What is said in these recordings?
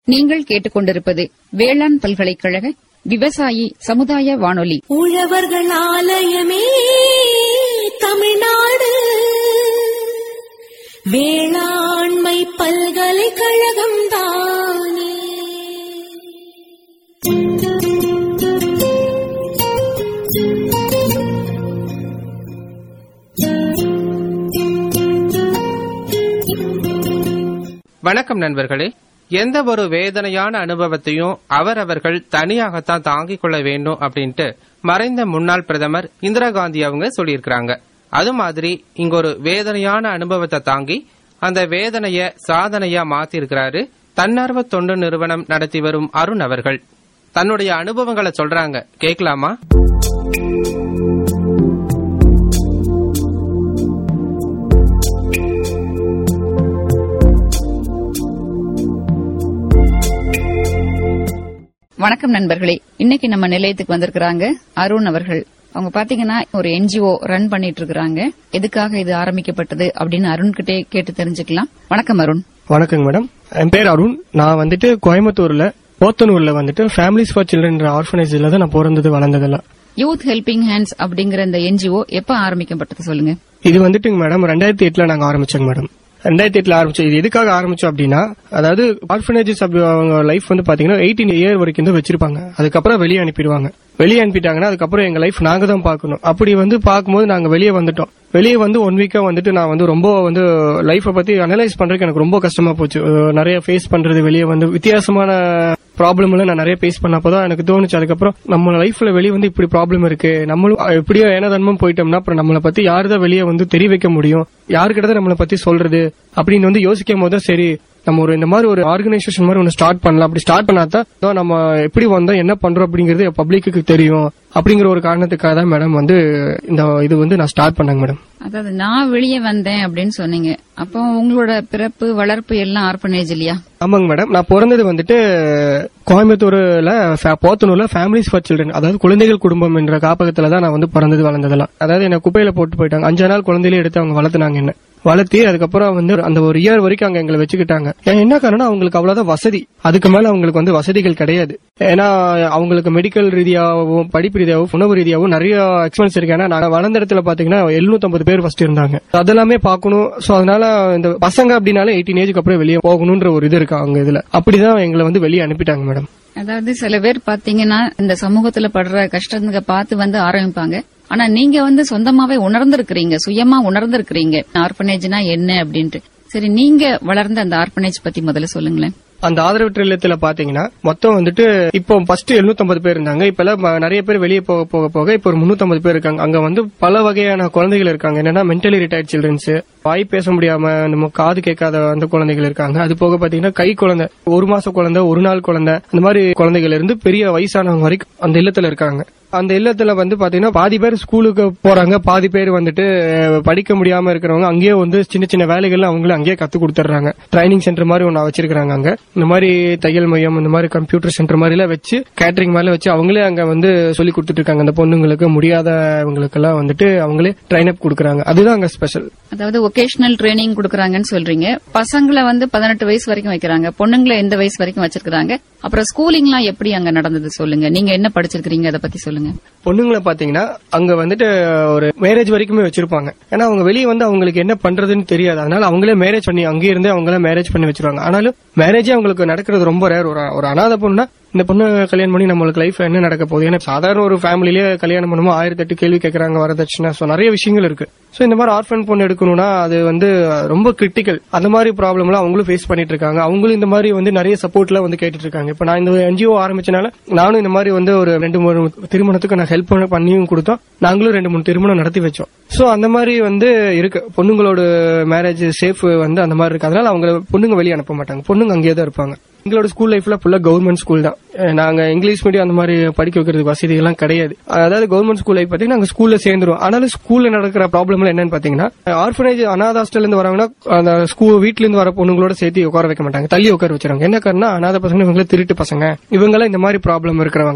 நீங்கள் கேட்டுக்கொண்டிருப்பது வேளாண் பல்கலைக்கழக விவசாயி சமுதாய வானொலி உழவர்கள் ஆலயமே தமிழ்நாடு வேளாண்மை பல்கலைக்கழகம் தானே வணக்கம் நண்பர்களே எந்த ஒரு வேதனையான அனுபவத்தையும் அவரவர்கள் தனியாகத்தான் தாங்கிக் கொள்ள வேண்டும் அப்படின்ட்டு மறைந்த முன்னாள் பிரதமர் இந்திரா காந்தி அவங்க சொல்லியிருக்கிறாங்க அது மாதிரி இங்க ஒரு வேதனையான அனுபவத்தை தாங்கி அந்த வேதனைய சாதனையா மாத்திருக்கிறாரு தன்னார்வ தொண்டு நிறுவனம் நடத்தி வரும் அருண் அவர்கள் தன்னுடைய அனுபவங்களை சொல்றாங்க கேட்கலாமா வணக்கம் நண்பர்களே இன்னைக்கு நம்ம நிலையத்துக்கு வந்திருக்கிறாங்க அருண் அவர்கள் அவங்க பாத்தீங்கன்னா ஒரு என்ஜிஓ ரன் பண்ணிட்டு இருக்காங்க எதுக்காக இது ஆரம்பிக்கப்பட்டது அப்படின்னு அருண் கிட்டே கேட்டு தெரிஞ்சுக்கலாம் வணக்கம் அருண் வணக்கங்க மேடம் என் பேர் அருண் நான் வந்துட்டு கோயம்புத்தூர்ல போத்தனூர்ல வந்துட்டு ஃபேமிலிஸ் ஃபார் சில்ட்ரன் ஆர்ஃபனேஜ்ல தான் நான் பிறந்தது வளர்ந்ததெல்லாம் யூத் ஹெல்பிங் ஹேண்ட்ஸ் அப்படிங்கிற இந்த என்ஜிஓ எப்ப ஆரம்பிக்கப்பட்டது சொல்லுங்க இது வந்துட்டுங்க மேடம் ரெண்டாயிரத்தி எட்டுல நாங்க ஆரம்பிச்சோங்க மேடம் ரெண்டாயிரத்தி எட்டுல ஆரம்பிச்சோம் இது எதுக்காக ஆரம்பிச்சோம் அப்படின்னா அதாவது ஆர்ஃபனேஜஸ் அவங்க லைஃப் வந்து பாத்தீங்கன்னா எயிட்டீன் இயர் வரைக்கும் தான் வச்சிருப்பாங்க அதுக்கப்புறம் வெளியே அனுப்பிடுவாங்க வெளியே அனுப்பிட்டாங்கன்னா அதுக்கப்புறம் எங்க லைஃப் நாங்க தான் பார்க்கணும் அப்படி வந்து பார்க்கும்போது நாங்க வெளியே வந்துட்டோம் வெளியே வந்து ஒன் வீக்கா வந்துட்டு நான் வந்து ரொம்ப வந்து லைஃபை பத்தி அனலைஸ் பண்றதுக்கு எனக்கு ரொம்ப கஷ்டமா போச்சு அஹ் நிறைய ஃபேஸ் பண்றது வெளியே வந்து வித்தியாசமான ப்ராப்ளம் எல்லாம் நான் நிறைய ஃபேஸ் பண்ணப்பதான் எனக்கு தோணுச்சு அதுக்கப்புறம் நம்ம லைஃப்ல வெளியே வந்து இப்படி ப்ராப்ளம் இருக்கு நம்மளும் அஹ், எப்படியோ ஏனதன்மம் போயிட்டோம்னா அப்புறம் நம்மளை பத்தி யாரு தான் வெளியே வந்து தெரிய வைக்க முடியும் யாருக்கிட்ட தான் நம்மளை பத்தி சொல்றது அப்படின்னு வந்து யோசிக்கும் போது தான் சரி நம்ம ஒரு இந்த மாதிரி ஒரு ஆர்கனைசேஷன் மாதிரி ஒன்று ஸ்டார்ட் பண்ணலாம் அப்படி ஸ்டார்ட் பண்ணாதான் நம்ம எப்படி வந்தோம் என்ன பண்றோம் அப்படிங்கறது பப்ளிக்கு தெரியும் அப்படிங்கிற ஒரு காரணத்துக்காக தான் மேடம் வந்து இந்த இது வந்து நான் ஸ்டார்ட் பண்ணேங்க மேடம் அதாவது நான் வெளியே வந்தேன் அப்படின்னு சொன்னீங்க அப்போ உங்களோட பிறப்பு வளர்ப்பு எல்லாம் ஆர்பனேஜ் இல்லையா ஆமாங்க மேடம் நான் பிறந்தது வந்துட்டு கோயம்புத்தூர்ல ஃபே- போத்தனூர்ல ஃபேமிலிஸ் ஃபார் சில்ட்ரன் அதாவது குழந்தைகள் குடும்பம் என்ற காப்பகத்துல தான் நான் வந்து பிறந்தது வளர்ந்ததெல்லாம் அதாவது என்ன குப்பையில போட்டு போயிட்டாங்க அஞ்சு நாள் குழந்தையில எடுத்து அவங்க வளர்த்துனாங்க என்ன வளர்த்தி அதுக்கப்புறம் வந்து அந்த ஒரு இயர் வரைக்கும் அங்க எங்களை வச்சுக்கிட்டாங்க ஏன் என்ன காரணம் அவங்களுக்கு அவ்வளவுதான் வசதி அதுக்கு மேல அவங்களுக்கு வந்து வசதிகள் கிடையாது ஏன்னா அவங்களுக்கு மெடிக்கல் ரீதியாகவும் படிப்பு ரீதியாகவும் உணவு ரீதியாகவும் நிறைய எக்ஸ்பென்ஸ் இருக்கு ஏன்னா நாங்க வளர்ந்த இடத்துல பாத்தீங்கன்னா 750 பேர் ஃபர்ஸ்ட் இருந்தாங்க அதெல்லாமே பார்க்கணும் சோ அதனால இந்த பசங்க அப்படின்னாலே எயிட்டீன் ஏஜுக்கு அப்புறம் வெளியே போகணும்ன்ற ஒரு இது இருக்கு அவங்க இதுல அப்படிதான் எங்களை வந்து வெளியே அனுப்பிட்டாங்க மேடம் அதாவது சில பேர் பாத்தீங்கன்னா இந்த சமூகத்துல படுற கஷ்டங்களை பார்த்து வந்து ஆரம்பிப்பாங்க ஆனா நீங்க வந்து சொந்தமாவே உணர்ந்திருக்கிறீங்க சுயமா உணர்ந்திருக்கிறீங்க ஆர்பனேஜ்னா என்ன அப்படின்ட்டு சரி நீங்க வளர்ந்த அந்த ஆர்பனேஜ் பத்தி முதல்ல சொல்லுங்களேன் அந்த ஆதரவற்ற இல்லத்துல பாத்தீங்கன்னா மொத்தம் வந்துட்டு இப்போ ஃபர்ஸ்ட் 750 பேர் இருந்தாங்க இப்ப எல்லாம் ம- நிறைய பேர் வெளியே போக போக போக இப்போ ஒரு 350 பேர் இருக்காங்க அங்க வந்து பல வகையான குழந்தைகள் இருக்காங்க என்னன்னா மென்டலி ரிட்டையர்ட் சில்ட்ரன்ஸ் வாய் பேச முடியாம நம்ம காது கேட்காத அந்த குழந்தைகள் இருக்காங்க அது போக பாத்தீங்கன்னா கை குழந்தை ஒரு மாச குழந்தை ஒரு நாள் குழந்தை அந்த மாதிரி குழந்தைகள் இருந்து பெரிய வயசானவங்க வரைக்கும் அந்த இல்லத்துல இருக்காங்க அந்த இல்லத்துல வந்து பாத்தீங்கன்னா பாதி பேர் ஸ்கூலுக்கு போறாங்க பாதி பேர் வந்துட்டு அஹ், படிக்க முடியாம இருக்கிறவங்க அங்கேயே வந்து சின்ன சின்ன வேலைகள் அவங்களே அங்கேயே கத்து கொடுத்துறாங்க ட்ரைனிங் சென்டர் மாதிரி ஒன்னு வச்சிருக்காங்க அங்க இந்த மாதிரி தையல் மையம் இந்த மாதிரி கம்ப்யூட்டர் சென்டர் மாதிரி எல்லாம் வச்சு கேட்டரிங் மாதிரி வச்சு அவங்களே அங்க வந்து சொல்லி கொடுத்துட்டு இருக்காங்க அந்த பொண்ணுங்களுக்கு முடியாதவங்களுக்கு எல்லாம் வந்துட்டு அவங்களே ட்ரைன் அப் கொடுக்கறாங்க அதுதான் அங்க ஸ்பெஷல் அதாவது ஒகேஷனல் ட்ரைனிங் கொடுக்கறாங்கன்னு சொல்றீங்க பசங்களை வந்து பதினெட்டு வயசு வரைக்கும் வைக்கிறாங்க பொண்ணுங்களை எந்த வயசு வரைக்கும் வச்சிருக்காங்க அப்புறம் ஸ்கூலிங்லாம் எப்படி அங்க நடந்தது சொல்லுங்க நீங்க என்ன படிச்சிருக்கீங்க அதை பத்தி சொல்லுங்க பொண்ணுங்களை பாத்தீங்கன்னா அங்க வந்துட்டு ஒரு மேரேஜ் வரைக்குமே வச்சிருப்பாங்க ஏன்னா அவங்க வெளியே வந்து அவங்களுக்கு என்ன பண்றதுன்னு தெரியாது அதனால அவங்களே மேரேஜ் பண்ணி அங்கேயே இருந்தே அவங்களே மேரேஜ் பண்ணி வச்சிருவாங்க ஆனாலும் மேரேஜே அவங்களுக்கு நடக்கிறது ரொம்ப ரேர் ஒரு ஒரு அனாதை பொண்ணுனா இந்த பொண்ணு கல்யாணம் பண்ணி நம்மளுக்கு லைஃப் என்ன நடக்க போகுது ஏன்னா சாதாரண ஒரு ஃபேமிலிலேயே கல்யாணம் பண்ணுமோ ஆயிரத்தி எட்டு கேள்வி கேட்கறாங்க வரதட்சணை சோ நிறைய விஷயங்கள் இருக்கு சோ இந்த மாதிரி ஆர்ஃபன் பொண்ணு எடுக்கணும்னா அது வந்து ரொம்ப கிரிட்டிக்கல் அந்த மாதிரி ப்ராப்ளம் எல்லாம் அவங்களும் ஃபேஸ் பண்ணிட்டு இருக்காங்க அவங்களும் இந்த மாதிரி வந்து நிறைய சப்போர்ட்ல வந்து கேட்டுட்டு இருக்காங்க இப்ப நான் இந்த என்ஜிஓ ஆரம்பிச்சனால நானும் இந்த மாதிரி வந்து ஒரு ரெண்டு மூணு திருமணத்துக்கு நான் ஹெல்ப் பண்ணியும் கொடுத்தோம் நாங்களும் ரெண்டு மூணு திருமணம் நடத்தி வச்சோம் சோ அந்த மாதிரி வந்து இருக்கு பொண்ணுங்களோட மேரேஜ் சேஃப் வந்து அந்த மாதிரி இருக்கு அதனால அவங்க பொண்ணுங்க வெளியே அனுப்ப மாட்டாங்க பொண்ணுங்க அங்கேயே தான் இருப்பாங்க எங்களோட ஸ்கூல் லைஃப்ல ஃபுல்லா கவர்மெண்ட் ஸ்கூல் தான் அஹ் நாங்க இங்கிலீஷ் மீடியம் அந்த மாதிரி படிக்க வைக்கிறதுக்கு வசதி எல்லாம் கிடையாது அதாவது கவர்மெண்ட் ஸ்கூல் லைஃப் பாத்தீங்கன்னா நாங்க ஸ்கூல்ல சேர்ந்துருவோம் ஆனாலும் ஸ்கூல்ல நடக்கிற ப்ராப்ளம் என்னன்னு பாத்தீங்கன்னா ஆர்ஃபனேஜ் அனாத ஹாஸ்டல்ல இருந்து வரவங்கன்னா அந்த ஸ்கூல் வீட்ல இருந்து வர பொண்ணுங்களோட சேர்த்து உட்கார வைக்க மாட்டாங்க தள்ளி உட்கார வச்சிருவாங்க என்ன காரணம் அனாத பசங்க இவங்கள திருட்டு பசங்க இவங்கெல்லாம் இந்த மாதிரி ப்ராப்ளம் இருக்கிறவங்க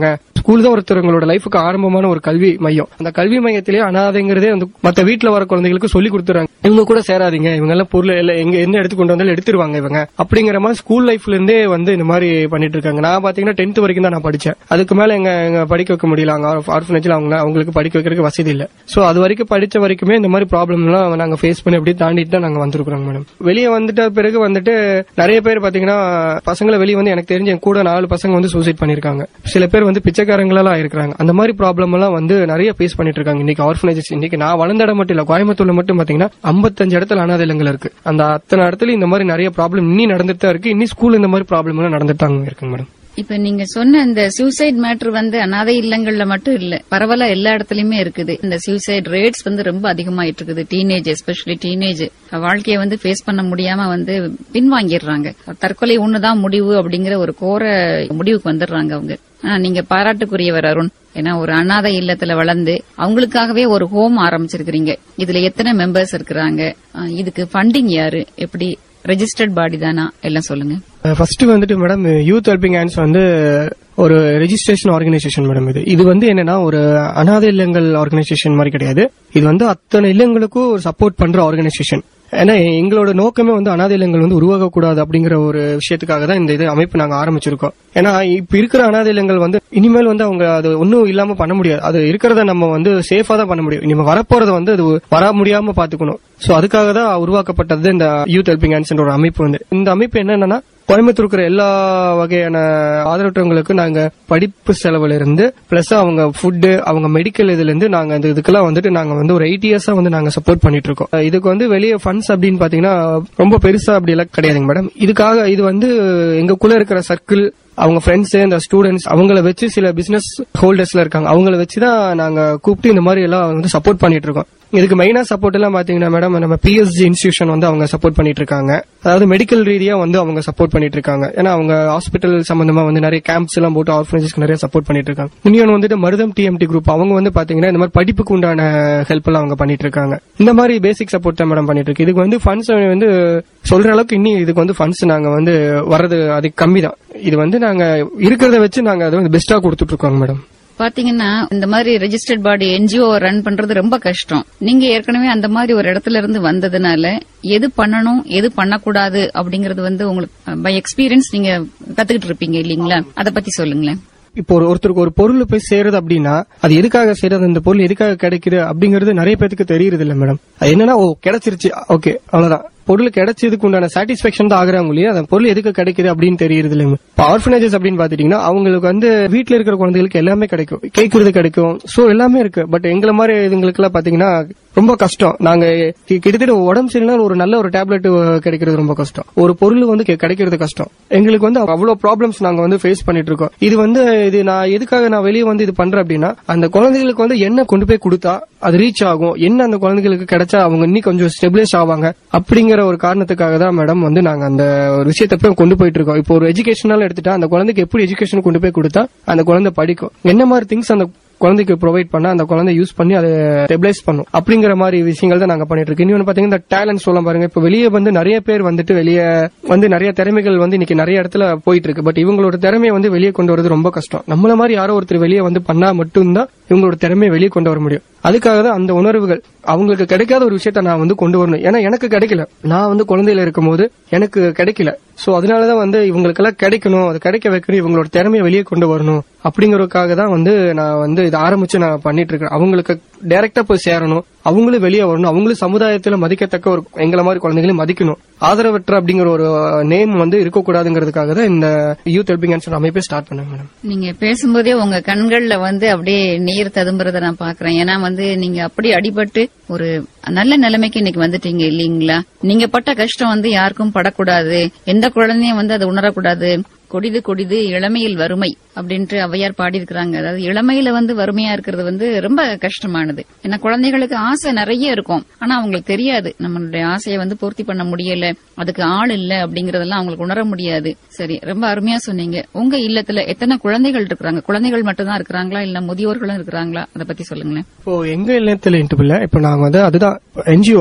ஸ்கூல் தான் ஒருத்தவங்களோட லைஃபுக்கு ஆரம்பமான ஒரு கல்வி மையம் அந்த கல்வி மையத்திலேயே அனாதைங்கிறதே வந்து மத்த வீட்டுல வர குழந்தைகளுக்கு சொல்லி கொடுத்துறாங்க இவங்க கூட சேராதீங்க இவங்க எல்லாம் பொருள் எல்லாம் எங்க என்ன எடுத்து கொண்டு வந்தாலும் எடுத்துருவாங்க இவங்க அப்படிங்கிற மாதிரி ஸ்கூல் லைஃப்ல இருந்தே வந்து இந்த மாதிரி பண்ணிட்டு இருக்காங்க நான் பாத்தீங்கன்னா டென்த் வரைக்கும் தான் நான் படிச்சேன் அதுக்கு மேல எங்க எங்க படிக்க வைக்க முடியல அங்க ஆர்ஃபனேஜ்ல அவங்க அவங்களுக்கு படிக்க வைக்கிறதுக்கு வசதி இல்ல சோ அது வரைக்கும் படிச்ச வரைக்குமே இந்த மாதிரி ப்ராப்ளம் எல்லாம் நாங்க ஃபேஸ் பண்ணி அப்படியே தாண்டிட்டு தான் நாங்க வந்திருக்கிறோம் மேடம் வெளியே வந்துட்ட பிறகு வந்துட்டு நிறைய பேர் பாத்தீங்கன்னா பசங்களை வெளியே வந்து எனக்கு தெரிஞ்ச என் கூட நாலு பசங்க வந்து சூசைட் பண்ணிருக்காங்க சில பேர் வந்து பிச்சைக்காரங்களெல்லாம் இருக்கிறாங்க அந்த மாதிரி ப்ராப்ளம் எல்லாம் வந்து நிறைய ஃபேஸ் பண்ணிட்டு இருக்காங்க இன்னைக்கு ஆர்ஃபனேஜஸ் இன்னைக்கு நான் வளர்ந்த இடம் மட்டும் இல்ல கோயம்புத்தூர்ல மட்டும் பாத்தீங்கன்னா ஐம்பத்தஞ்சு இடத்துல அனாதை இல்லங்கள் இருக்கு அந்த அத்தனை இடத்துல இந்த மாதிரி நிறைய ப்ராப்ளம் இன்னி நடந்துட்டு தான் இருக்கு இன்னி ஸ்கூல் இந்த மாதிரி ப்ராப்ளம் எல்லாம் நடந்துட்டு தாங்க இருக்குங்க மேடம் இப்ப நீங்க சொன்ன இந்த சூசைட் மேட்டர் வந்து அனாதை இல்லங்கள்ல மட்டும் இல்ல பரவலா எல்லா இடத்துலயுமே இருக்குது இந்த சூசைட் ரேட்ஸ் வந்து ரொம்ப அதிகமாயிட்டு இருக்குது டீனேஜ் எஸ்பெஷலி டீனேஜ் வாழ்க்கையை வந்து ஃபேஸ் பண்ண முடியாம வந்து பின்வாங்கிடுறாங்க தற்கொலை ஒண்ணுதான் முடிவு அப்படிங்கிற ஒரு கோர முடிவுக்கு வந்துடுறாங்க அவங்க ஆனா நீங்க பாராட்டுக்குரியவர் அருண் ஏன்னா ஒரு அனாதை இல்லத்துல வளர்ந்து அவங்களுக்காகவே ஒரு ஹோம் ஆரம்பிச்சிருக்கிறீங்க இதுல எத்தனை மெம்பர்ஸ் இருக்கிறாங்க அஹ் இதுக்கு ஃபண்டிங் யாரு எப்படி ரெஜிஸ்டர்ட் பாடி தானா எல்லாம் சொல்லுங்க ஃபர்ஸ்ட் வந்துட்டு மேடம் யூத் ஹெல்பிங் ஹேண்ட்ஸ் வந்து ஒரு ரெஜிஸ்ட்ரேஷன் ஆர்கனைசேஷன் மேடம் இது இது வந்து என்னன்னா ஒரு அனாதை இல்லங்கள் ஆர்கனைசேஷன் மாதிரி கிடையாது இது வந்து அத்தனை இல்லங்களுக்கும் ஒரு சப்போர்ட் பண்ற ஆர்கனைசேஷன் ஏன்னா எங்களோட நோக்கமே வந்து அனாதை இல்லங்கள் வந்து உருவாகக்கூடாது அப்படிங்கிற ஒரு விஷயத்துக்காக தான் இந்த இது அமைப்பு நாங்க ஆரம்பிச்சிருக்கோம் ஏன்னா இப்ப இருக்கிற அனாதை இல்லங்கள் வந்து இனிமேல் வந்து அவங்க அது ஒன்னும் இல்லாம பண்ண முடியாது அது இருக்கிறத நம்ம வந்து சேஃபா தான் பண்ண முடியும் இனிமே வரப்போறத வந்து அது வர முடியாம பாத்துக்கணும் சோ அதுக்காக தான் உருவாக்கப்பட்டது இந்த யூத் ஹெல்பிங் ஹேண்ட்ஸ் ஒரு அமைப்பு வந்து இந்த அமைப்பு என்னன்னா கோயம்புத்தூர் இருக்கிற எல்லா வகையான ஆதரவற்றவங்களுக்கு நாங்க படிப்பு செலவுல இருந்து பிளஸ் அவங்க ஃபுட்டு அவங்க மெடிக்கல் இதுல இருந்து நாங்க இந்த இதுக்கெல்லாம் வந்துட்டு நாங்க வந்து ஒரு எயிட் இயர்ஸா வந்து நாங்க சப்போர்ட் பண்ணிட்டு இருக்கோம் இதுக்கு வந்து வெளியே ஃபண்ட்ஸ் அப்படின்னு பாத்தீங்கன்னா ரொம்ப பெருசா அப்படி எல்லாம் கிடையாதுங்க மேடம் இதுக்காக இது வந்து எங்களுக்குள்ள இருக்கிற சர்க்கிள் அவங்க ஃப்ரெண்ட்ஸ் இந்த ஸ்டூடெண்ட்ஸ் அவங்கள வச்சு சில பிசினஸ் ஹோல்டர்ஸ்ல இருக்காங்க அவங்கள வச்சு தான் நாங்க கூப்பிட்டு இந்த மாதிரி எல்லாம் வந்து சப்போர்ட் பண்ணிட்டு இருக்கோம் இதுக்கு மெயினா சப்போர்ட் எல்லாம் பாத்தீங்கன்னா மேடம் நம்ம பிஎஸ்ஜி இன்ஸ்டிடியூஷன் வந்து அவங்க சப்போர்ட் பண்ணிட்டு இருக்காங்க அதாவது மெடிக்கல் ரீதியா வந்து அவங்க சப்போர்ட் பண்ணிட்டு இருக்காங்க ஏன்னா அவங்க ஹாஸ்பிட்டல் சம்பந்தமா வந்து நிறைய கேம்ப்ஸ் எல்லாம் போட்டு ஆர்ஃபனேஜஸ்க்கு நிறைய சப்போர்ட் பண்ணிட்டு இருக்காங்க இன்னொன்று வந்துட்டு மருதம் டிஎம்டி குரூப் அவங்க வந்து பாத்தீங்கன்னா இந்த மாதிரி படிப்புக்கு உண்டான ஹெல்ப் எல்லாம் அவங்க பண்ணிட்டு இருக்காங்க இந்த மாதிரி பேசிக் சப்போர்ட் தான் மேடம் பண்ணிட்டு இருக்கு இதுக்கு வந்து ஃபண்ட்ஸ் வந்து சொல்ற அளவுக்கு இன்னும் இதுக்கு வந்து ஃபண்ட்ஸ் நாங்க வந்து வர்றது அது கம்மி தான் இது வந்து நாங்க இருக்கிறத வச்சு நாங்க அதை வந்து பெஸ்டா கொடுத்துட்டு இருக்கோங்க மேடம் பாத்தீங்கன்னா இந்த மாதிரி ரெஜிஸ்டர்ட் பாடி என்ஜிஓ ரன் பண்றது ரொம்ப கஷ்டம் நீங்க ஏற்கனவே அந்த மாதிரி ஒரு இடத்துல இருந்து வந்ததுனால எது பண்ணணும் எது பண்ணக்கூடாது அப்படிங்கறது வந்து உங்களுக்கு பை எக்ஸ்பீரியன்ஸ் நீங்க கத்துக்கிட்டு இருப்பீங்க இல்லீங்களா அத பத்தி சொல்லுங்களேன் இப்போ ஒரு ஒருத்தருக்கு ஒரு பொருள் போய் சேருது அப்படின்னா அது எதுக்காக சேருது அந்த பொருள் எதுக்காக கிடைக்குது அப்படிங்கறது நிறைய பேருக்கு தெரியுது இல்ல மேடம் அது என்னன்னா ஓ கிடைச்சிருச்சு ஓகே அவ்வளவுதான் பொருள் கிடைச்சதுக்கு உண்டான சாட்டிஸ்பேக்ஷன் தான் ஆகுறாங்க இல்லையா அந்த பொருள் எதுக்கு கிடைக்குது அப்படின்னு தெரியுது இல்லைங்க இப்போ ஆர்ஃபனேஜஸ் அப்படின்னு பாத்துட்டீங்கன்னா அவங்களுக்கு வந்து வீட்டுல இருக்கிற குழந்தைகளுக்கு எல்லாமே கிடைக்கும் கேட்கறது கிடைக்கும் சோ எல்லாமே இருக்கு பட் எங்களை மாதிரி இதுங்களுக்கு எல்லாம் பாத்தீங்கன்னா ரொம்ப கஷ்டம் நாங்க கி- கிட்டத்தட்ட உடம்பு சரியில்லைனா ஒரு நல்ல ஒரு டேப்லெட் கிடைக்கிறது ரொம்ப கஷ்டம் ஒரு பொருள் வந்து கி- கிடைக்கிறது கஷ்டம் எங்களுக்கு வந்து அவ்வளவு ப்ராப்ளம்ஸ் நாங்க வந்து ஃபேஸ் பண்ணிட்டு இருக்கோம் இது வந்து இது நான் எதுக்காக நான் வெளியே வந்து இது பண்றேன் அப்படின்னா அந்த குழந்தைகளுக்கு வந்து என்ன கொண்டு போய் கொடுத்தா அது ரீச் ஆகும் என்ன அந்த குழந்தைகளுக்கு கிடைச்சா அவங்க இன்னும் கொஞ்சம் ஸ்டெபிலைஸ் ஆவாங்க அப்படிங்கிற ஒரு காரணத்துக்காக தான் மேடம் வந்து நாங்க அந்த ஒரு விஷயத்தை போய் கொண்டு போயிட்டு இருக்கோம் இப்போ ஒரு எஜுகேஷனால எடுத்துட்டா அந்த குழந்தைக்கு எப்படி எஜுகேஷன் கொண்டு போய் கொடுத்தா அந்த குழந்தை படிக்கும் என்ன மாதிரி திங்ஸ் அந்த குழந்தைக்கு ப்ரொவைட் பண்ணா அந்த குழந்தை யூஸ் பண்ணி அதை ஸ்டெபிலைஸ் பண்ணும் அப்படிங்கிற மாதிரி விஷயங்கள் தான் நாங்க பண்ணிட்டு இருக்கோம் இன்னொன்னு பாத்தீங்கன்னா இந்த டேலண்ட் சொல்ல பாருங்க இப்ப வெளியே வந்து நிறைய பேர் வந்துட்டு வெளியே வந்து நிறைய திறமைகள் வந்து இன்னைக்கு நிறைய இடத்துல போயிட்டு இருக்கு பட் இவங்களோட திறமையை வந்து வெளியே கொண்டு வரது ரொம்ப கஷ்டம் நம்மள மாதிரி யாரோ ஒருத்தர் வெளியே வந்து பண்ணா மட்டும்தான் இவங்களோட திறமையை வெளியே கொண்டு வர முடியும் அதுக்காக தான் அந்த உணர்வுகள் அவங்களுக்கு கிடைக்காத ஒரு விஷயத்த நான் வந்து கொண்டு வரணும் ஏன்னா எனக்கு கிடைக்கல நான் வந்து குழந்தையில இருக்கும்போது எனக்கு கிடைக்கல சோ அதனாலதான் வந்து இவங்களுக்கெல்லாம் கிடைக்கணும் அது கிடைக்க வைக்கணும் இவங்களோட திறமையை வெளியே கொண்டு வரணும் அப்படிங்கறதுக்காக தான் வந்து நான் வந்து இதை ஆரம்பிச்சு நான் பண்ணிட்டு இருக்கேன் அவங்களுக்கு டைரக்டா போய் சேரணும் அவங்களும் வெளியே வரணும் அவங்களும் சமுதாயத்துல மதிக்கத்தக்க ஒரு எங்களை மாதிரி குழந்தைகளையும் மதிக்கணும் ஆதரவற்ற அப்படிங்கிற ஒரு நேம் வந்து இருக்கக்கூடாதுங்கிறதுக்காக தான் இந்த யூத் ஹெல்பிங் ஹேண்ட்ஸ் அமைப்பே ஸ்டார்ட் பண்ணேன் மேடம் நீங்க பேசும்போதே உங்க கண்கள்ல வந்து அப்படியே நீர் ததும்புறத நான் பாக்குறேன் ஏன்னா வந்து நீங்க அப்படி அடிபட்டு ஒரு நல்ல நிலைமைக்கு இன்னைக்கு வந்துட்டீங்க இல்லீங்களா நீங்க பட்ட கஷ்டம் வந்து யாருக்கும் படக்கூடாது எந்த குழந்தையும் வந்து அதை உணரக்கூடாது கொடிது கொடிது இளமையில் வறுமை அப்படின்ட்டு ஔவையார் பாடியிருக்கிறாங்க அதாவது இளமையில வந்து வறுமையா இருக்கிறது வந்து ரொம்ப கஷ்டமானது ஏன்னா குழந்தைகளுக்கு ஆசை நிறைய இருக்கும் ஆனா அவங்களுக்கு தெரியாது நம்மளுடைய ஆசையை வந்து பூர்த்தி பண்ண முடியல அதுக்கு ஆள் இல்ல அப்படிங்கறதெல்லாம் அவங்களுக்கு உணர முடியாது சரி ரொம்ப அருமையா சொன்னீங்க உங்க இல்லத்துல எத்தனை குழந்தைகள் இருக்கிறாங்க குழந்தைகள் மட்டும்தான் இருக்கிறாங்களா இல்ல முதியோர்களும் இருக்கிறாங்களா அதை பத்தி சொல்லுங்களேன் இப்போ எங்க இல்லத்துல இல்ல இப்ப நாங்க வந்து அதுதான் என்ஜிஓ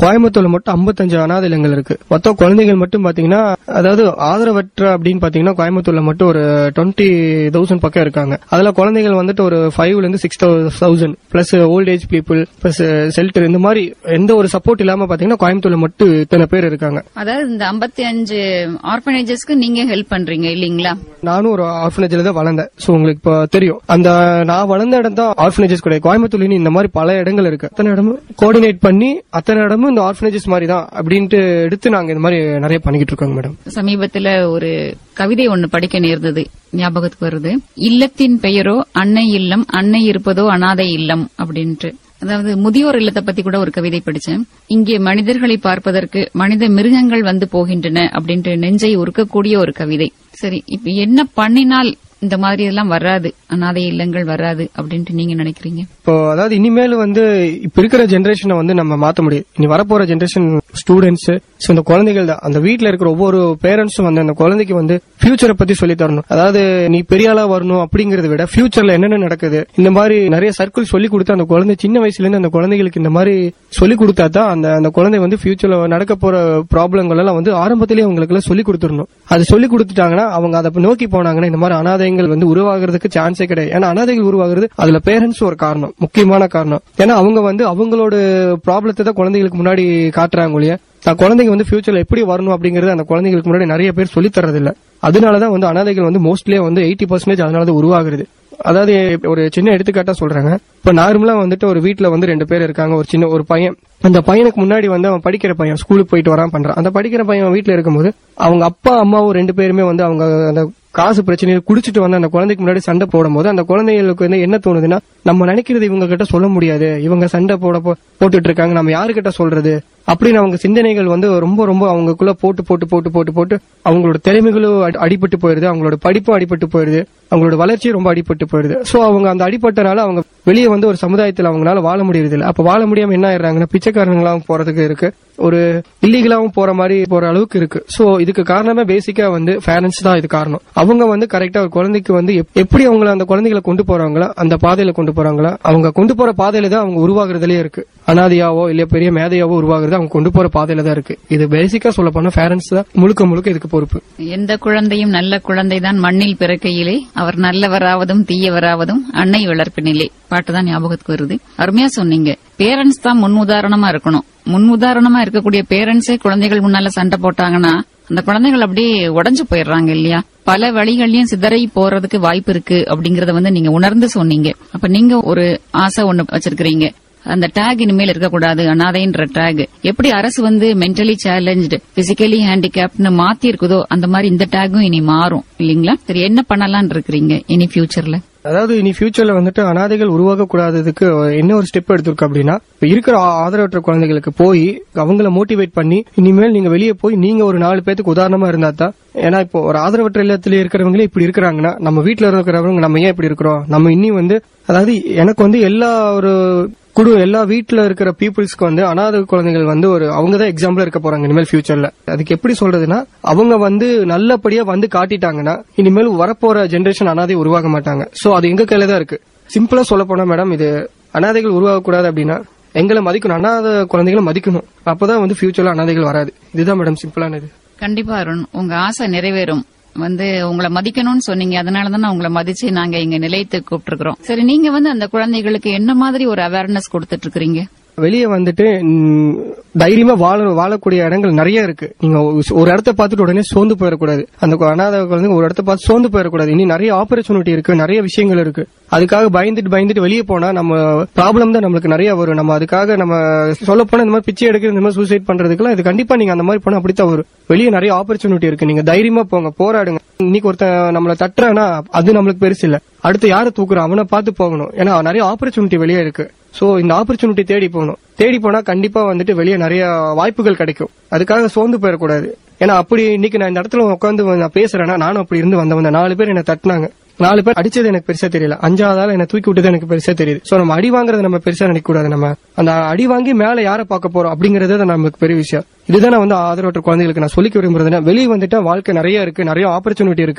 கோயம்புத்தூர்ல மட்டும் 55 அனாதை இல்லங்கள் இருக்கு மொத்தம் குழந்தைகள் மட்டும் பாத்தீங்கன்னா அதாவது ஆதரவற்ற அப்படின்னு பாத்தீங்கன்னா கோயம்புத்தூர்ல மட்டும் ஒரு டுவெண்ட்டி தௌசண்ட் பக்கம் இருக்காங்க அதுல குழந்தைகள் வந்துட்டு ஒரு ஃபைவ்ல இருந்து six thousand plus old age people plus shelter இந்த மாதிரி எந்த ஒரு சப்போர்ட் இல்லாம பாத்தீங்கன்னா கோயம்புத்தூர்ல மட்டும் இத்தனை பேர் இருக்காங்க அதாவது இந்த 55 அஞ்சு ஆர்பனேஜஸ்க்கு நீங்க ஹெல்ப் பண்றீங்க இல்லீங்களா நானும் ஒரு ஆர்ஃபனேஜ்ல தான் வளர்ந்தேன் சோ உங்களுக்கு இப்போ தெரியும் அந்த நான் வளர்ந்த இடம் தான் ஆர்ஃபனேஜஸ் கிடையாது கோயம்புத்தூர்ல இந்த மாதிரி பல இடங்கள் இருக்கு அத்தனை இடமும் கோஆர்டினேட் பண்ணி அத்தனை இடமும் இந்த ஆர்ஃபனேஜஸ் மாதிரி தான் அப்படின்ட்டு எடுத்து நாங்க இந்த மாதிரி நிறைய பண்ணிக்கிட்டு இருக்கோங்க மேடம் சமீபத்துல ஒரு கவிதை ஒண்ணு படிக்க நேர்ந்தது ஞாபகத்துக்கு வருது இல்லத்தின் பெயரோ அன்னை இல்லம் அன்னை இருப்பதோ அனாதை இல்லம் அப்படின்ட்டு அதாவது முதியோர் இல்லத்தை பத்தி கூட ஒரு கவிதை படிச்சேன் இங்கே மனிதர்களை பார்ப்பதற்கு மனித மிருகங்கள் வந்து போகின்றன அப்படின்ட்டு நெஞ்சை உருக்கக்கூடிய ஒரு கவிதை சரி இப்ப என்ன பண்ணினால் இந்த மாதிரி எல்லாம் வராது அனாதை இல்லங்கள் வராது அப்படின்ட்டு நீங்க நினைக்கிறீங்க இப்போ அதாவது இனிமேல் வந்து இப்ப இருக்கிற ஜெனரேஷனை வந்து நம்ம மாத்த முடியும் இனி வரப்போற ஜெனரேஷன் ஸ்டூடெண்ட்ஸ் இந்த குழந்தைகள் தான் அந்த வீட்ல இருக்கிற ஒவ்வொரு பேரண்ட்ஸும் வந்து அந்த குழந்தைக்கு வந்து ஃபியூச்சரை பத்தி சொல்லி தரணும் அதாவது நீ பெரிய ஆளா வரணும் அப்படிங்கறத விட ஃபியூச்சர்ல என்னென்ன நடக்குது இந்த மாதிரி நிறைய சர்க்கிள் சொல்லி கொடுத்து அந்த குழந்தை சின்ன வயசுல இருந்து அந்த குழந்தைகளுக்கு இந்த மாதிரி சொல்லி கொடுத்தா தான் அந்த அந்த குழந்தை வந்து ஃபியூச்சர்ல நடக்க போற ப்ராப்ளங்கள் எல்லாம் வந்து ஆரம்பத்திலேயே அவங்களுக்கு எல்லாம் சொல்லி கொடுத்துடணும் அது சொல்லி கொடுத்துட்டாங்கன்னா அவங்க அதை நோக்கி போனாங்கன்னா இந்த மாதிரி அனாதைகள் வந்து உருவாகிறதுக்கு சான்ஸே கிடையாது ஏன்னா அனாதைகள் உருவாகிறது அதுல பேரண்ட்ஸ் ஒரு காரணம் முக்கியமான காரணம் ஏன்னா அவங்க வந்து அவங்களோட ப்ராப்ளத்தை தான் குழந்தைகளுக்கு முன்னாடி காட்டுறாங்க ஒழிய தான் குழந்தைங்க வந்து ஃபியூச்சர்ல எப்படி வரணும் அப்படிங்கறது அந்த குழந்தைகளுக்கு முன்னாடி நிறைய பேர் சொல்லி தரது இல்ல அதனாலதான் வந்து அனாதைகள் வந்து மோஸ்ட்லியே வந்து எயிட்டி பர்சன்டேஜ் அதனால உருவாகுது அதாவது ஒரு சின்ன எடுத்துக்காட்டா சொல்றாங்க இப்ப நார்மலா வந்துட்டு ஒரு வீட்ல வந்து ரெண்டு பேர் இருக்காங்க ஒரு சின்ன ஒரு பையன் அந்த பையனுக்கு முன்னாடி வந்து அவன் படிக்கிற பையன் ஸ்கூலுக்கு போயிட்டு வரான் பண்றான் அந்த படிக்கிற பையன் வீட்ல இருக்கும்போது அவங்க அப்பா அம்மாவும் ரெண்டு பேருமே வந்து அவங்க அந்த காசு பிரச்சனையை குடிச்சிட்டு வந்து அந்த குழந்தைக்கு முன்னாடி சண்டை போடும்போது அந்த குழந்தைகளுக்கு வந்து என்ன தோணுதுன்னா நம்ம நினைக்கிறது இவங்க கிட்ட சொல்ல முடியாது இவங்க சண்டை போட போ- போட்டுட்டு இருக்காங்க நம்ம யாருக்கிட்ட சொல்றது அப்படின்னு அவங்க சிந்தனைகள் வந்து ரொம்ப ரொம்ப அவங்களுக்குள்ள போட்டு போட்டு போட்டு போட்டு போட்டு அவங்களோட திறமைகளும் அடி- அடிபட்டு போயிருது அவங்களோட படிப்பும் அடிபட்டு போயிருது அவங்களோட வளர்ச்சியும் ரொம்ப அடிபட்டு போயிருது சோ அவங்க அந்த அடிபட்டனால அவங்க வெளியே வந்து ஒரு சமுதாயத்துல அவங்களால வாழ முடியறது இல்ல அப்ப வாழ முடியாம என்ன ஆயிடுறாங்கன்னா பிச்சைக்காரங்களாவும் போறதுக்கு இருக்கு ஒரு இல்லீகலாவும் போற மாதிரி போற அளவுக்கு இருக்கு சோ இதுக்கு காரணமே பேசிக்கா வந்து பேரண்ட்ஸ் தான் இது காரணம் அவங்க வந்து கரெக்டா ஒரு குழந்தைக்கு வந்து எப்- எப்படி அவங்கள அந்த குழந்தைகளை கொண்டு போறாங்களோ அந்த பாதையில கொண்டு போறாங்களா அவங்க கொண்டு போற பாதையில தான் அவங்க உருவாகுறதுலயே இருக்கு அனாதையாவோ இல்ல பெரிய மேதையாவோ உருவாகுறது அவங்க கொண்டு போற பாதையில தான் இருக்கு இது பேசிக்கா சொல்ல போனா பேரண்ட்ஸ் தான் முழுக்க முழுக்க இதுக்கு பொறுப்பு எந்த குழந்தையும் நல்ல குழந்தைதான் மண்ணில் பிறக்கையிலே அவர் நல்லவராவதும் தீயவராவதும் அன்னை வளர்ப்பினிலே பாட்டுதான் ஞாபகத்துக்கு வருது அருமையா சொன்னீங்க பேரண்ட்ஸ் தான் முன் உதாரணமா இருக்கணும் முன் உதாரணமா இருக்கக்கூடிய பேரண்ட்ஸே குழந்தைகள் முன்னால சண்டை போட்டாங்கன்னா அந்த குழந்தைகள் அப்படியே உடைஞ்சு போயிடுறாங்க இல்லையா பல வழிகள்லயும் சிதறை போறதுக்கு வாய்ப்பு இருக்கு அப்படிங்கறத வந்து நீங்க உணர்ந்து சொன்னீங்க அப்ப நீங்க ஒரு ஆசை ஒண்ணு வச்சிருக்கிறீங்க அந்த டேக் இனிமேல் இருக்கக்கூடாது அனாதைன்ற டேக் எப்படி அரசு வந்து மென்டலி சேலஞ்சு பிசிக்கலி ஹேண்டிகேப்னு மாத்தி இருக்குதோ அந்த மாதிரி இந்த டேகும் இனி மாறும் இல்லீங்களா சரி என்ன பண்ணலாம்னு இருக்கிறீங்க இனி ஃபியூச்சர்ல அதாவது இனி ஃபியூச்சர்ல வந்துட்டு அனாதைகள் உருவாக கூடாததுக்கு என்ன ஒரு ஸ்டெப் எடுத்திருக்கு அப்படின்னா இப்ப இருக்கிற ஆ- ஆதரவற்ற குழந்தைகளுக்கு போய் அவங்கள மோட்டிவேட் பண்ணி இனிமேல் நீங்க வெளியே போய் நீங்க ஒரு நாலு பேத்துக்கு உதாரணமா இருந்தா தான் ஏன்னா இப்போ ஒரு ஆதரவற்ற இல்லத்துல இருக்கிறவங்களே இப்படி இருக்கிறாங்கன்னா நம்ம வீட்ல இருக்கிறவங்க நம்ம ஏன் இப்படி இருக்கிறோம் நம்ம இன்னி வந்து அதாவது எனக்கு வந்து எல்லா ஒரு குடு எல்லா வீட்ல இருக்கிற பீப்புள்ஸ்க்கு வந்து அனாதை குழந்தைகள் வந்து ஒரு அவங்க தான் எக்ஸாம்பிளா இருக்க போறாங்க இனிமேல் ஃபியூச்சர்ல அதுக்கு எப்படி சொல்றதுன்னா அவங்க வந்து நல்லபடியா வந்து காட்டிட்டாங்கன்னா இனிமேல் வரப்போற ஜெனரேஷன் அனாதை உருவாக மாட்டாங்க சோ அது எங்க கையில தான் இருக்கு சிம்பிளா சொல்ல போனா மேடம் இது அனாதைகள் உருவாக கூடாது அப்படின்னா எங்களை மதிக்கணும் அனாதை குழந்தைகளை மதிக்கணும் அப்பதான் வந்து ஃபியூச்சர்ல அனாதைகள் வராது இதுதான் மேடம் சிம்பிளானது கண்டிப்பா அருண் உங்க ஆசை நிறைவேறும் வந்து உங்களை மதிக்கணும்னு சொன்னீங்க அதனாலதான் உங்களை மதிச்சு நாங்க இங்க நிலையத்தை கூப்பிட்டுருக்கோம் சரி நீங்க வந்து அந்த குழந்தைகளுக்கு என்ன மாதிரி ஒரு அவேர்னஸ் கொடுத்துட்டு இருக்கீங்க வெளியே வந்துட்டு ம், தைரியமா வாழ வாழக்கூடிய இடங்கள் நிறைய இருக்கு நீங்க ஒரு இடத்த பார்த்துட்டு உடனே சோர்ந்து போயிடக்கூடாது அந்த கு- அனாதை குழந்தைங்க ஒரு இடத்த பார்த்து சோர்ந்து போயிடக்கூடாது இனி நிறைய ஆப்பர்ச்சுனிட்டி இருக்கு நிறைய விஷயங்கள் இருக்கு அதுக்காக பயந்துட்டு பயந்துட்டு வெளியே போனா நம்ம ப்ராப்ளம் தான் நம்மளுக்கு நிறைய வரும் நம்ம அதுக்காக நம்ம சொல்ல போனா இந்த மாதிரி பிச்சை எடுக்கிறது இந்த மாதிரி சூசைட் பண்றதுக்குலாம் இது கண்டிப்பா நீங்க அந்த மாதிரி போனா அப்படித்தான் வரும் வெளியே நிறைய ஆப்பர்ச்சுனிட்டி இருக்கு நீங்க தைரியமா போங்க போராடுங்க இன்னைக்கு ஒருத்தன் நம்மள தட்டுறானா அது நம்மளுக்கு பெருசு இல்ல அடுத்து யாரை தூக்குறான் அவனை பார்த்து போகணும் ஏன்னா நிறைய ஆப்பர்ச்சுனிட்டி வெளியே இருக்கு சோ இந்த ஆப்பர்ச்சுனிட்டி தேடி போகணும் தேடி போனா கண்டிப்பா வந்துட்டு வெளியே நிறைய வாய்ப்புகள் கிடைக்கும் அதுக்காக சோர்ந்து போயிடக்கூடாது ஏன்னா அப்படி இன்னைக்கு நான் இந்த இடத்துல உட்காந்து நான் பேசுறேன்னா நானும் அப்படி இருந்து வந்தவன் தான். நாலு பேர் என்ன தட்டினாங்க நாலு பேர் அடிச்சது எனக்கு பெருசா தெரியல அஞ்சாவதால என்ன தூக்கி விட்டது எனக்கு பெருசா தெரியுது சோ நம்ம அடி வாங்குறத நம்ம பெருசா நினைக்க கூடாது நம்ம அந்த அடி வாங்கி மேல யாரை பார்க்க போறோம் அப்படிங்கறது தான் நமக்கு பெரிய விஷயம் இதுதான் நான் வந்து ஆதரவற்ற குழந்தைகளுக்கு நான் சொல்லிக்க விரும்புறதுன்னா வெளியே வந்துட்டா வாழ்க்கை நிறைய இருக்கு நிறைய ஆப்பர்ச்சுனிட்டி இருக்கு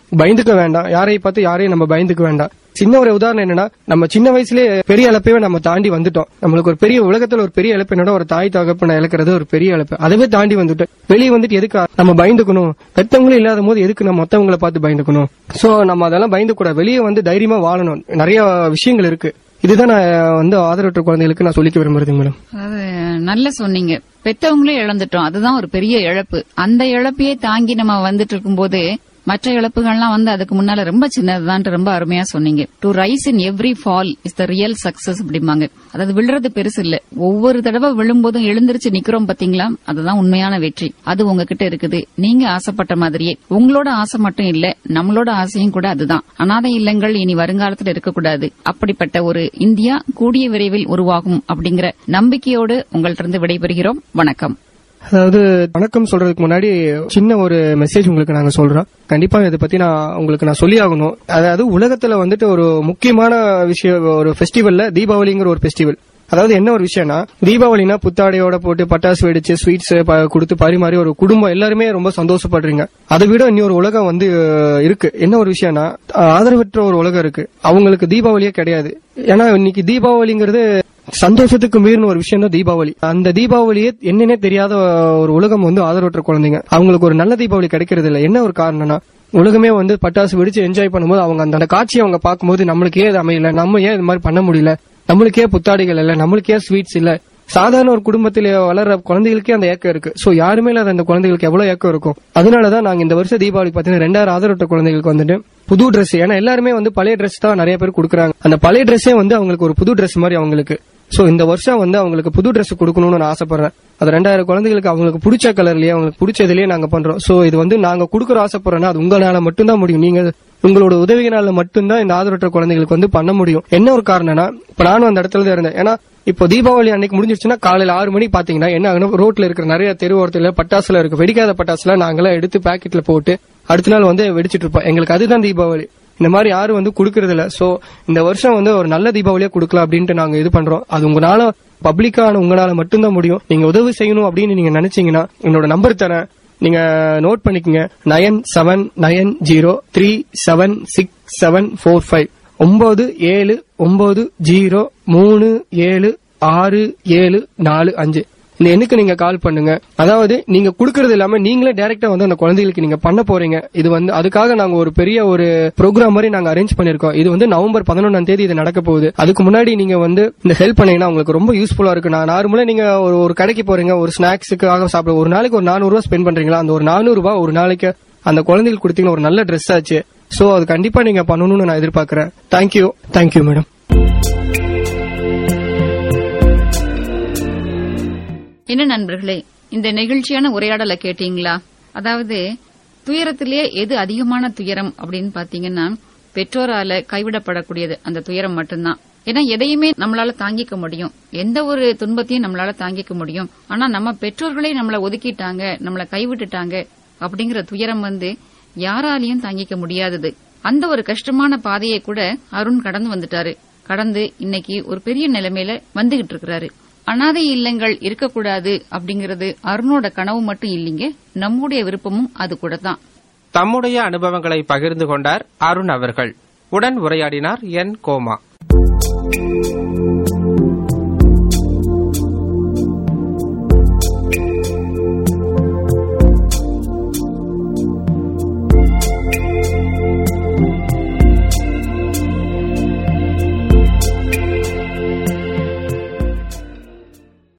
பயந்துக்க வேண்டாம் யாரையும் பார்த்து யாரையும் நம்ம பயந்துக்க வேண்டாம் சின்ன ஒரு உதாரணம் என்னன்னா நம்ம சின்ன வயசுலயே பெரிய இழப்பையே நம்ம தாண்டி வந்துட்டோம் நம்மளுக்கு ஒரு பெரிய உலகத்துல ஒரு பெரிய இழப்பு என்னோட ஒரு தாய் தகப்பனை இழக்கிறது ஒரு பெரிய இழப்பு அதவே தாண்டி வந்துட்டோம் வெளியே வந்துட்டு எதுக்கு நம்ம பயந்துக்கணும் பெத்தவங்களும் இல்லாத போது எதுக்கு நம்ம மத்தவங்களை பார்த்து பயந்துக்கணும் சோ நம்ம அதெல்லாம் பயந்து கூட வெளியே வந்து தைரியமா வாழணும் நிறைய விஷயங்கள் இருக்கு இதுதான் நான் வந்து ஆதரவற்ற குழந்தைகளுக்கு நான் சொல்லிக்க விரும்புறேங்க மேடம் அதாவது நல்ல சொன்னீங்க பெத்தவங்களே இழந்துட்டோம் அதுதான் ஒரு பெரிய இழப்பு அந்த இழப்பையே தாங்கி நம்ம வந்துட்டு இருக்கும்போது மற்ற இழப்புகள்லாம் வந்து அதுக்கு முன்னால ரொம்ப சின்னதுதான் ரொம்ப அருமையா சொன்னீங்க to rise in every fall is the real success அப்படிம்பாங்க அதாவது விழுறது பெருசு இல்ல ஒவ்வொரு தடவை விழும்போதும் எழுந்திருச்சு நிக்கிறோம் பாத்தீங்களா அதுதான் உண்மையான வெற்றி அது உங்ககிட்ட இருக்குது நீங்க ஆசைப்பட்ட மாதிரியே உங்களோட ஆசை மட்டும் இல்ல நம்மளோட ஆசையும் கூட அதுதான் அனாதை இல்லங்கள் இனி வருங்காலத்துல இருக்கக்கூடாது அப்படிப்பட்ட ஒரு இந்தியா கூடிய விரைவில் உருவாகும் அப்படிங்கிற நம்பிக்கையோடு உங்கள்ட்ட இருந்து விடைபெறுகிறோம் வணக்கம் அதாவது வணக்கம் சொல்றதுக்கு முன்னாடி சின்ன ஒரு மெசேஜ் உங்களுக்கு நாங்க சொல்றோம் கண்டிப்பா இதை பத்தி நான் உங்களுக்கு நான் சொல்லி ஆகணும் அதாவது உலகத்துல வந்துட்டு ஒரு முக்கியமான விஷயம் ஒரு ஃபெஸ்டிவல்ல தீபாவளிங்கிற ஒரு ஃபெஸ்டிவல் அதாவது என்ன ஒரு விஷயம்னா தீபாவளினா புத்தாடையோட போட்டு பட்டாசு வெடிச்சு ஸ்வீட்ஸ் கொடுத்து பரிமாறி ஒரு குடும்பம் எல்லாருமே ரொம்ப சந்தோஷப்படுறீங்க அதை விட இன்னொரு உலகம் வந்து அஹ், இருக்கு என்ன ஒரு விஷயம்னா அஹ், ஆதரவற்ற ஒரு உலகம் இருக்கு அவங்களுக்கு தீபாவளியே கிடையாது ஏன்னா இன்னைக்கு தீபாவளிங்கிறது சந்தோஷத்துக்கு மீறின ஒரு விஷயம் தான் தீபாவளி அந்த தீபாவளியே என்னன்னே தெரியாத ஒரு உலகம் வந்து ஆதரவற்ற குழந்தைங்க அவங்களுக்கு ஒரு நல்ல தீபாவளி கிடைக்கிறது இல்ல என்ன ஒரு காரணம்னா உலகமே வந்து பட்டாசு வெடிச்சு என்ஜாய் பண்ணும்போது அவங்க அந்த அந்த காட்சியை அவங்க பார்க்கும்போது நம்மளுக்கு ஏன் இது அமையல நம்ம ஏன் இது மாதிரி பண்ண முடியல நம்மளுக்கே புத்தாடைகள் இல்ல நம்மளுக்கே ஸ்வீட்ஸ் இல்ல சாதாரண ஒரு குடும்பத்தில வளர்ற குழந்தைகளுக்கே அந்த ஏக்கம் இருக்கு சோ யாருமே இல்லாத அந்த குழந்தைகளுக்கு எவ்வளவு ஏக்கம் இருக்கும் அதனாலதான் நாங்க இந்த வருஷம் தீபாவளி பாத்தீங்கன்னா ரெண்டாயிரம் ஆதரவற்ற குழந்தைகளுக்கு வந்துட்டு புது Dress ஏன்னா எல்லாருமே வந்து பழைய Dress தான் நிறைய பேர் கொடுக்குறாங்க அந்த பழைய ட்ரெஸ்ஸே வந்து அவங்களுக்கு ஒரு புது Dress மாதிரி அவங்களுக்கு சோ இந்த வருஷம் வந்து அவங்களுக்கு புது Dress கொடுக்கணும்னு நான் ஆசைப்படுறேன் அது ரெண்டாயிரம் குழந்தைகளுக்கு அவங்களுக்கு பிடிச்ச கலர்லயே அவங்களுக்கு பிடிச்சதுலயே நாங்க பண்றோம் சோ இது வந்து நாங்க கொடுக்குற ஆசைப்படுறோம்னா அது உங்களால மட்டும்தான் முடியும் நீங்க உங்களோட உதவியினால மட்டும்தான் இந்த ஆதரவற்ற குழந்தைகளுக்கு வந்து பண்ண முடியும் என்ன ஒரு காரணம்னா இப்ப நானும் அந்த இடத்துல தான் இருந்தேன் ஏன்னா இப்போ தீபாவளி அன்னைக்கு முடிஞ்சிருச்சுன்னா காலையில ஆறு மணி பாத்தீங்கன்னா என்ன ஆகணும் ரோட்ல இருக்கிற நிறைய தெருவோரத்துல பட்டாசுல இருக்கு வெடிக்காத பட்டாசுலாம் நாங்களாம் எடுத்து பாக்கெட்ல போட்டு அடுத்த நாள் வந்து வெடிச்சிட்டு இருப்போம் எங்களுக்கு அதுதான் தீபாவளி இந்த மாதிரி யாரும் வந்து குடுக்கறது இல்ல சோ இந்த வருஷம் வந்து ஒரு நல்ல தீபாவளியா கொடுக்கலாம் அப்படின்ட்டு நாங்க இது பண்றோம் அது உங்களால பப்ளிக்கான உங்களால மட்டும்தான் முடியும் நீங்க உதவி செய்யணும் அப்படின்னு நீங்க நினைச்சீங்கன்னா என்னோட நம்பர் தரேன் நீங்க நோட் பண்ணிக்கங்க nine seven nine zero three seven six seven four five ஒன்பது ஏழு ஒன்பது ஜீரோ மூணு ஏழு ஆறு ஏழு நாலு அஞ்சு இந்த எண்ணுக்கு நீங்க கால் பண்ணுங்க அதாவது நீங்க குடுக்கறது இல்லாம நீங்களே டைரக்டா வந்து அந்த குழந்தைகளுக்கு நீங்க பண்ண போறீங்க இது வந்து அதுக்காக நாங்க ஒரு பெரிய ஒரு ப்ரோக்ராம் மாதிரி நாங்க அரேஞ்ச் பண்ணிருக்கோம் இது வந்து நவம்பர் பதினொன்றாம் தேதி இது நடக்க போகுது அதுக்கு முன்னாடி நீங்க வந்து இந்த ஹெல்ப் பண்ணீங்கன்னா உங்களுக்கு ரொம்ப யூஸ்ஃபுல்லா இருக்கு நான் நார்மலா நீங்க ஒரு ஒரு கடைக்கு போறீங்க ஒரு ஸ்நாக்ஸுக்காக சாப்பிட ஒரு நாளைக்கு ஒரு நானூறு ரூபாய் ஸ்பெண்ட் பண்றீங்களா அந்த ஒரு நானூறு ரூபாய் ஒரு நாளைக்கு அந்த குழந்தைகளுக்கு கொடுத்தீங்கன்னா ஒரு நல்ல ட்ரெஸ் ஆச்சு சோ அது கண்டிப்பா நீங்க பண்ணணும்னு நான் எதிர்பார்க்கறேன் தேங்க்யூ தேங்க்யூ மேடம் என்ன நண்பர்களே இந்த நிகழ்ச்சியான உரையாடலை கேட்டீங்களா அதாவது துயரத்திலேயே எது அதிகமான துயரம் அப்படின்னு பாத்தீங்கன்னா பெற்றோரால கைவிடப்படக்கூடியது அந்த துயரம் மட்டும்தான் ஏன்னா எதையுமே நம்மளால தாங்கிக்க முடியும் எந்த ஒரு துன்பத்தையும் நம்மளால தாங்கிக்க முடியும் ஆனா நம்ம பெற்றோர்களே நம்மள ஒதுக்கிட்டாங்க நம்மள கைவிட்டுட்டாங்க அப்படிங்கிற துயரம் வந்து யாராலையும் தாங்கிக்க முடியாதது அந்த ஒரு கஷ்டமான பாதையை கூட அருண் கடந்து வந்துட்டாரு கடந்து இன்னைக்கு ஒரு பெரிய நிலைமையில வந்துகிட்டு இருக்கிறாரு அனாதை இல்லங்கள் இருக்கக்கூடாது அப்படிங்கறது அருணோட கனவு மட்டும் இல்லைங்க நம்முடைய விருப்பமும் அது கூட தான் தம்முடைய அனுபவங்களை பகிர்ந்து கொண்டார் அருண் அவர்கள் உடன் உரையாடினார் என் கோமா